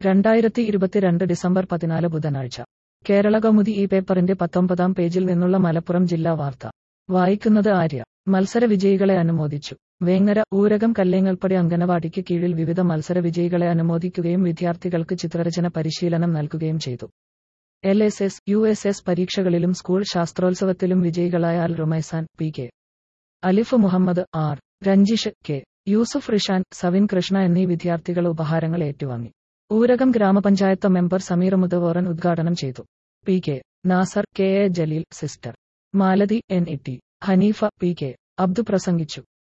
രണ്ടായിരത്തി ഇരുപത്തിരണ്ട് ഡിസംബർ പതിനാല് ബുധനാഴ്ച കേരള കൗമുദി ഈ പേപ്പറിന്റെ പത്തൊമ്പതാം പേജിൽ നിന്നുള്ള മലപ്പുറം ജില്ലാ വാർത്ത വായിക്കുന്നത് ആര്യ മത്സര വിജയികളെ അനുമോദിച്ചു വേങ്ങര ഊരകം കല്ലേങ്ങൽപ്പടി അംഗനവാടിക്ക് കീഴിൽ വിവിധ മത്സര വിജയികളെ അനുമോദിക്കുകയും വിദ്യാർത്ഥികൾക്ക് ചിത്രരചന പരിശീലനം നൽകുകയും ചെയ്തു L S S U S S പരീക്ഷകളിലും സ്കൂൾ ശാസ്ത്രോത്സവത്തിലും വിജയികളായ Al Rumaisan P K Alif Muhammad R Ranjish K Yusuf Rishan Savin Krishna എന്നീ വിദ്യാർത്ഥികൾ ഉപഹാരങ്ങൾ ഏറ്റുവാങ്ങി ഊരകം ഗ്രാമപഞ്ചായത്ത് മെമ്പർ സമീർ മുതവോറൻ ഉദ്ഘാടനം ചെയ്തു P K Nasar K A Jaleel sister Malathi N E T Hanifa P K Abdu പ്രസംഗിച്ചു